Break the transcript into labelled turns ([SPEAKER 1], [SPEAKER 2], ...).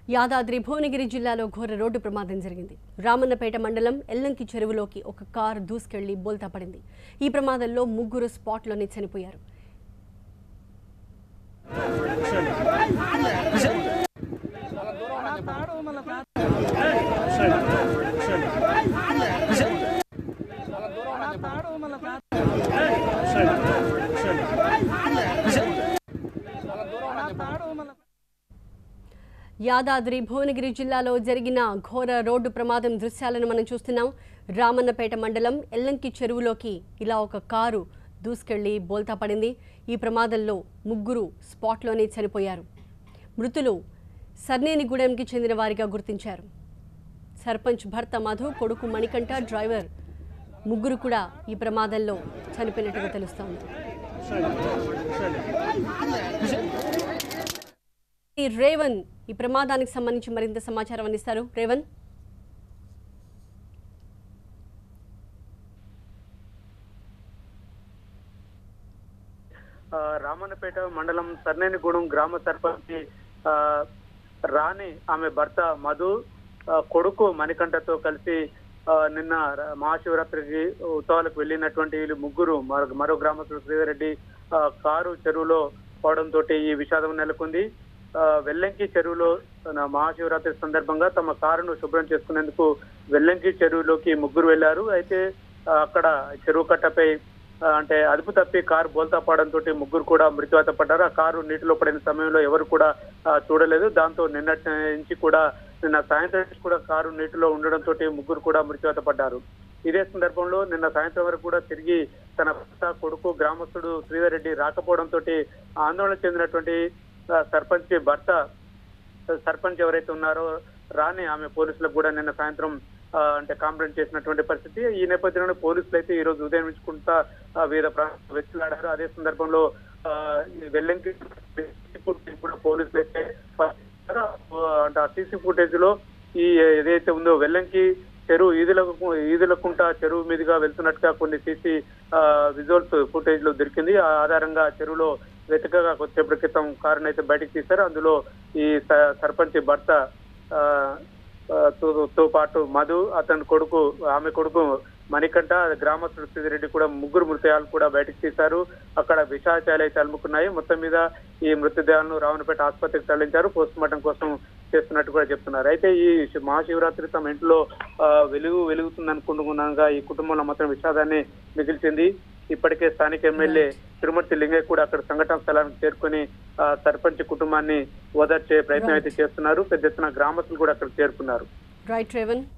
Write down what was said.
[SPEAKER 1] యాదాద్రి భువనగిరి జిల్లాలో ఘోర రోడ్డు ప్రమాదం జరిగింది రామన్నపేట మండలం ఎల్లంకి చెరువులోకి ఒక కారు దూసుకెళ్లి బోల్తా పడింది ఈ ప్రమాదంలో ముగ్గురు స్పాట్లోనే చనిపోయారు యాదాద్రి భువనగిరి జిల్లాలో జరిగిన ఘోర రోడ్డు ప్రమాదం దృశ్యాలను మనం చూస్తున్నాం రామన్నపేట మండలం ఎల్లంకి చెరువులోకి ఇలా ఒక కారు దూసుకెళ్లి బోల్తా పడింది ఈ ప్రమాదంలో ముగ్గురు స్పాట్లోనే చనిపోయారు మృతులు సర్నేనిగూడెంకి చెందిన వారిగా గుర్తించారు సర్పంచ్ భర్త మధు కొడుకు మణికంఠ డ్రైవర్ ముగ్గురు కూడా ఈ ప్రమాదంలో చనిపోయినట్టుగా తెలుస్తోంది ఈ రేవన్ ఈ ప్రమాదానికి సంబంధించి మరింత సమాచారం అందిస్తారు రేవన్
[SPEAKER 2] ఆ, రామన్నపేట మండలం సర్నేనిగూడెం గ్రామ సర్పంచ్ ఆ, రాణి ఆమె భర్త మధు ఆ, కొడుకు మణికంఠతో కలిసి ఆ, నిన్న ర- మహాశివరాత్రికి ఉత్సవాలకు వెళ్ళినటువంటి వీళ్ళు ముగ్గురు మరో మరో గ్రామస్తులు శ్రీధరెడ్డి ఆ, కారు చెరువులో పోవడంతో ఈ విషాదం నెలకొంది ఆ, వెల్లంకి చెరువులో తన మహాశివరాత్రి సందర్భంగా తమ కారును శుభ్రం చేసుకునేందుకు వెల్లంకి చెరువులోకి ముగ్గురు వెళ్లారు అయితే ఆ, అక్కడ చెరువు కట్టపై ఆ, అంటే అదుపు తప్పి కారు బోల్తా పడడంతో ముగ్గురు కూడా మృత్యువాత పడ్డారు ఆ కారు నీటిలో పడిన సమయంలో ఎవరు కూడా ఆ, చూడలేదు దాంతో నిన్నటి నుంచి కూడా నిన్న సాయంత్రం నుంచి కూడా కారు నీటిలో ఉండడంతో ముగ్గురు కూడా మృత్యువాత పడ్డారు ఇదే సందర్భంలో నిన్న సాయంత్రం వరకు కూడా తిరిగి తన భర్త కొడుకు గ్రామస్తుడు శ్రీధర్ రెడ్డి రాకపోవడంతో ఆందోళన చెందినటువంటి ఆ, సర్పంచ్ భర్త సర్పంచ్ ఎవరైతే ఉన్నారో రాని ఆమె పోలీసులకు కూడా నిన్న సాయంత్రం ఆ, అంటే కాంప్లైంట్ చేసినటువంటి పరిస్థితి ఈ నేపథ్యంలో పోలీసులు అయితే ఈ రోజు ఉదయం నుంచుకుంటా ఆ, వివిధ ప్రాంతాలు వెచ్చులాడారు అదే సందర్భంలో ఆ, ఈ వెల్లంకి ఫుటేజ్ కూడా పోలీసులు అయితే పరిశీలించారు. ఆ, అంటే ఆ సీసీ ఫుటేజ్ లో ఈ ఏదైతే ఉందో వెల్లంకి చెరువు ఈదులకు ఈదులకుంట చెరువు మీదుగా వెళ్తున్నట్టుగా కొన్ని సీసీ విజువల్స్ ఫుటేజ్ లో దొరికింది ఆ ఆధారంగా చెరువులో వెతకగా కొద్దిసేపటి క్రితం కారును అయితే బయటకు తీశారు అందులో ఈ స- సర్పంచ్ భర్త ఆ, ఆ, తో- తో పాటు మధు అతని కొడుకు ఆమె కొడుకు మణికంఠ గ్రామస్తుడు సిద్ధిరెడ్డి కూడా ముగ్గురు మృతదేహాలు కూడా బయటకు తీశారు అక్కడ విషాచాలు అయితే అలుముకున్నాయి మొత్తం మీద ఈ మృతదేహాలను రావణపేట ఆసుపత్రికి తరలించారు పోస్ట్ మార్టం కోసం చేస్తున్నట్టు కూడా చెప్తున్నారు అయితే ఈ శి- మహాశివరాత్రి తమ ఇంట్లో ఆ, వెలుగు వెలుగుతుంది అనుకుంటున్నాగా ఈ కుటుంబంలో మాత్రం విషాదాన్ని మిగిల్చింది ఇప్పటికే స్థానిక ఎమ్మెల్యే తిరుమతి లింగయ్య కూడా అక్కడ సంఘటన స్థలానికి చేరుకొని ఆ, సర్పంచ్ కుటుంబాన్ని ఓదార్చే ప్రయత్నం అయితే చేస్తున్నారు పెద్ద ఎత్తున గ్రామస్తులు కూడా అక్కడ చేరుకున్నారు
[SPEAKER 1] రైట్ రేవన్